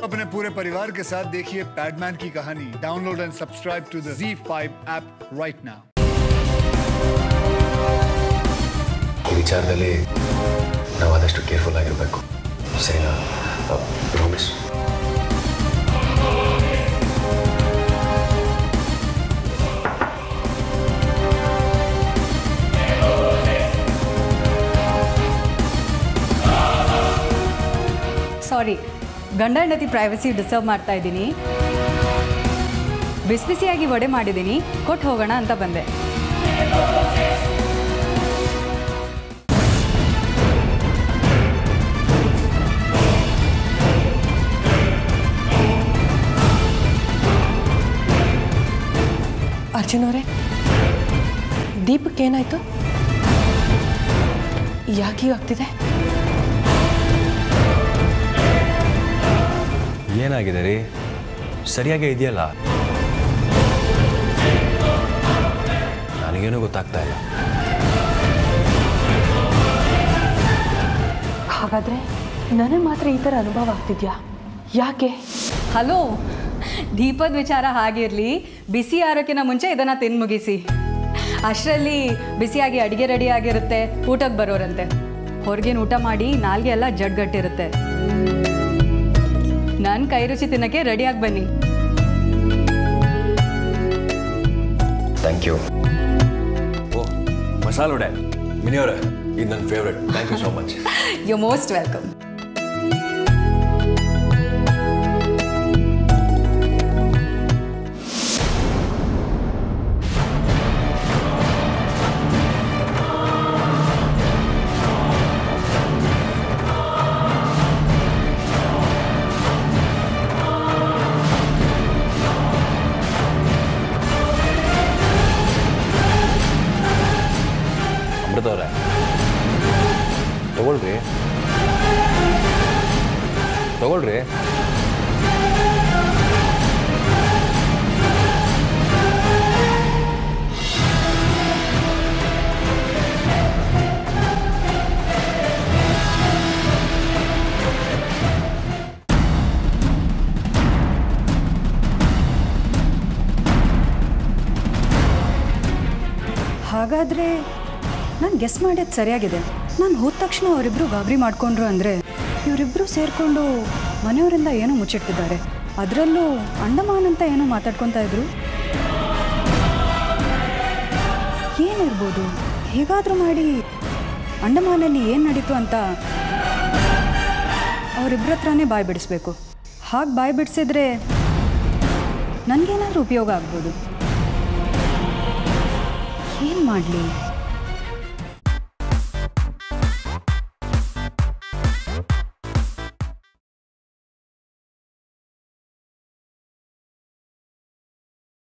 अपने पूरे परिवार के साथ देखिए पैडमैन की कहानी download and subscribe to the Z5 app right now ಈ ವಿಚಾರದಲ್ಲಿ ನಾವು ಆದಷ್ಟು ಕೇರ್ಫುಲ್ ಆಗಿರಬೇಕು ಸರಿನಾ ಪ್ರಾಮಿಸ್ ಸಾರಿ ಗಂಡ ಹೆಂಡತಿ ಪ್ರೈವಸಿ ಡಿಸ್ಟರ್ಬ್ ಮಾಡ್ತಾ ಇದ್ದೀನಿ ಬಿಸಿ ಬಿಸಿಯಾಗಿ ವಡೆ ಮಾಡಿದ್ದೀನಿ ಕೊಟ್ಟು ಹೋಗೋಣ ಅಂತ ಬಂದೆ ಅರ್ಜುನ್ ಅವರೇ ದೀಪಕ್ಕೆ ಏನಾಯ್ತು ಯಾಕೆ ಹೀಗಾಗ್ತಿದೆ ಏನಾಗಿದೆ ರೀ ಸರಿಯಾಗೇ ಇದೆಯಲ್ಲ ನನಗೇನು ಗೊತ್ತಾಗ್ತಾ ಇಲ್ಲ ಹಾಗಾದ್ರೆ ನನಗೆ ಮಾತ್ರ ಈ ಥರ ಅನುಭವ ಆಗ್ತಿದ್ಯಾ ಯಾಕೆ ಹಲೋ ದೀಪದ ವಿಚಾರ ಹಾಗಿರಲಿ ಬಿಸಿ ಆರೋಕ್ಕಿನ ಮುಂಚೆ ಇದನ್ನು ತಿಂದು ಮುಗಿಸಿ ಅಷ್ಟರಲ್ಲಿ ಬಿಸಿಯಾಗಿ ಅಡುಗೆ ರೆಡಿ ಆಗಿರುತ್ತೆ ಊಟಕ್ಕೆ ಬರೋರಂತೆ ಹೊರಗಿನ ಊಟ ಮಾಡಿ ನಾಲ್ಗೆ ಎಲ್ಲ ಜಡ್ಗಟ್ಟಿರುತ್ತೆ ನನ್ನ ಕೈ ರುಚಿ ತಿನ್ನಕ್ಕೆ ರೆಡಿಯಾಗಿ ಬನ್ನಿ ಥ್ಯಾಂಕ್ ಯು ಓ ಮಸಾಲೆ ವಡೆ ಮಿನಿಯವರೇ ಇದು ನನ್ನ favourite thank you so much you most welcome Amrutha ಅವರೇ ತಗೊಳ್ರಿ ತಗೊಳ್ರಿ ಹಾಗಾದರೆ ನಾನು ಗೆಸ್ ಮಾಡೋದು ಸರಿಯಾಗಿದೆ ನಾನು ಹೋದ ತಕ್ಷಣ ಅವರಿಬ್ಬರು ಗಾಬರಿ ಮಾಡಿಕೊಂಡ್ರು ಅಂದರೆ ಇವರಿಬ್ಬರು ಸೇರಿಕೊಂಡು ಮನೆಯವರಿಂದ ಏನೋ ಮುಚ್ಚಿಟ್ಟಿದ್ದಾರೆ ಅದರಲ್ಲೂ ಅಂಡಮಾನ್ ಅಂತ ಏನೋ ಮಾತಾಡ್ಕೊತಾ ಇದ್ರು ಏನಿರ್ಬೋದು ಹೇಗಾದರೂ ಮಾಡಿ ಅಂಡಮಾನಲ್ಲಿ ಏನು ನಡೀತು ಅಂತ ಅವರಿಬ್ಬರ ಹತ್ರನೇ ಬಾಯಿ ಬಿಡಿಸ್ಬೇಕು ಹಾಗೆ ಬಾಯಿ ಬಿಡಿಸಿದ್ರೆ ನನಗೇನಾದರೂ ಉಪಯೋಗ ಆಗ್ಬೋದು ಏನು ಮಾಡಲಿ